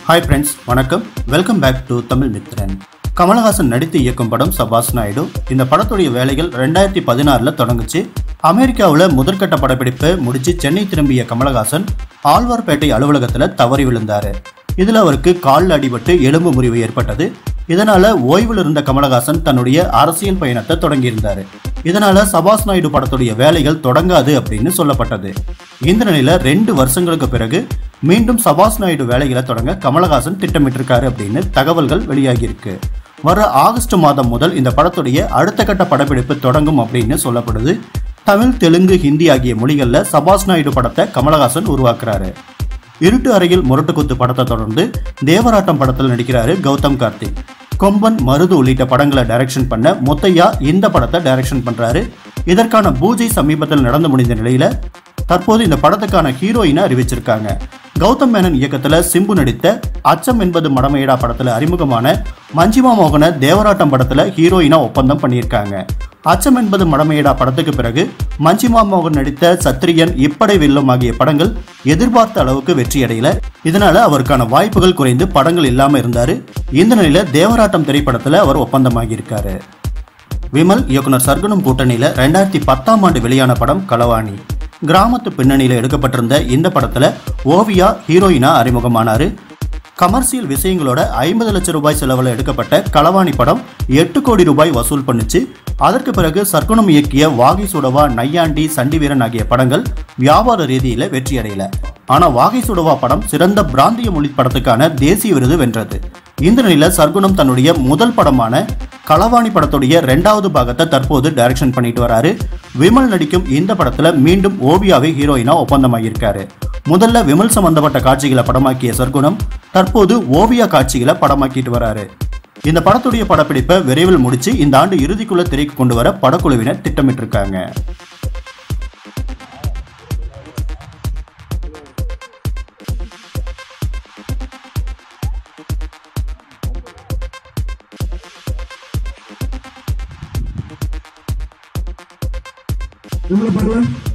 hi friends வணக்கம் welcome back to Tamil Mithran Kamal Haasan நடித்து இயக்கும் படம் சபாஸ் நாயுடு இந்த படத்துடைய வேலைகள் ரெண்டாயிரத்தி பதினாறில் தொடங்குச்சு அமெரிக்காவில் முதற்கட்ட படப்பிடிப்பை முடிச்சு சென்னை திரும்பிய கமலஹாசன் ஆழ்வார்பேட்டை அலுவலகத்தில் தவறி விழுந்தார் இதில் அவருக்கு காலில் அடிபட்டு எலும்பு முறிவு ஏற்பட்டது இதனால ஓய்வில் இருந்த கமலஹாசன் தன்னுடைய அரசியல் பயணத்தை தொடங்கியிருந்தாரு இதனால சபாஸ் நாயுடு படத்துடைய வேலைகள் தொடங்காது அப்படின்னு சொல்லப்பட்டது இந்த நிலையில ரெண்டு வருஷங்களுக்கு பிறகு மீண்டும் சபாஸ் நாயுடு வேலைகளை தொடங்க கமலஹாசன் திட்டமிட்டிருக்காரு அப்படின்னு தகவல்கள் வெளியாகியிருக்கு வர ஆகஸ்ட் மாதம் முதல் இந்த படத்துடைய அடுத்த கட்ட படப்பிடிப்பு தொடங்கும் அப்படின்னு சொல்லப்படுது தமிழ் தெலுங்கு ஹிந்தி ஆகிய மொழிகளில் சபாஸ் நாயுடு படத்தை கமலஹாசன் உருவாக்குறாரு இருட்டு அறையில் முரட்டுக்குத்து படத்தை தொடர்ந்து தேவராட்டம் படத்தில் நடிக்கிறாரு கௌதம் கார்த்திக் கொம்பன் மருது உள்ளிட்ட படங்களை டைரக்ஷன் பண்ண முத்தையா இந்த படத்தை டைரக்ஷன் பண்றாரு இதற்கான பூஜை சமீபத்தில் நடந்து முடிந்த நிலையில தற்போது இந்த படத்துக்கான ஹீரோயினை அறிவிச்சிருக்காங்க கௌதம் மேனன் இயக்கத்துல சிம்பு நடித்த அச்சம் என்பது மடமையடா படத்துல அறிமுகமான மஞ்சிமா மோகன தேவராட்டம் படத்துல ஹீரோயினா ஒப்பந்தம் பண்ணியிருக்காங்க அச்சம் என்பது மடமையடா படத்துக்கு பிறகு மஞ்சிமா மோகன் நடித்த சத்திரியன் இப்படை வெல்லும் ஆகிய படங்கள் எதிர்பார்த்த அளவுக்கு வெற்றி அடையல இதனால அவருக்கான வாய்ப்புகள் குறைந்து படங்கள் இல்லாம இருந்தாரு இந்த நிலையில தேவராட்டம் திரைப்படத்துல அவர் ஒப்பந்தமாகி இருக்காரு விமல் இயக்குனர் சர்க்குணம் கூட்டணியில ரெண்டாயிரத்தி பத்தாம் ஆண்டு வெளியான படம் களவாணி கிராமத்து பின்னணியில எடுக்கப்பட்டிருந்த இந்த படத்துல ஓவியா ஹீரோயினா அறிமுகமானாரு கமர்ஷியல் விஷயங்களோட ஐம்பது லட்சம் ரூபாய் செலவில் எடுக்கப்பட்ட களவாணி படம் எட்டு கோடி ரூபாய் வசூல் பண்ணுச்சு அதற்கு பிறகு சர்க்குணம் இயக்கிய வாகை சுடவா நையாண்டி சண்டி வீரன் ஆகிய படங்கள் வியாபார ரீதியில வெற்றி அடையல ஆனா வாகை சுடவா படம் சிறந்த பிராந்திய மொழி படத்துக்கான தேசிய விருது வென்றது இந்த நிலையில சர்க்குணம் தன்னுடைய முதல் படமான களவாணி படத்துடைய ரெண்டாவது பாகத்தை தற்போது டைரக்ஷன் பண்ணிட்டு வராரு விமல் நடிக்கும் இந்த படத்துல மீண்டும் ஓவியாவை ஹீரோயினா ஒப்பந்தமாகியிருக்காரு முதல்ல விமல் சம்பந்தப்பட்ட காட்சிகளை படமாக்கிய சர்க்குணம் தற்போது ஓவியா காட்சிகளை படமாக்கிட்டு வராரு இந்த படத்துடைய படப்பிடிப்பை விரைவில் முடிச்சு இந்த ஆண்டு இறுதிக்குள்ள திரைக்கு கொண்டு வர படக்குழுவினர் திட்டமிட்டிருக்காங்க இவ்வளவு பாடலாம்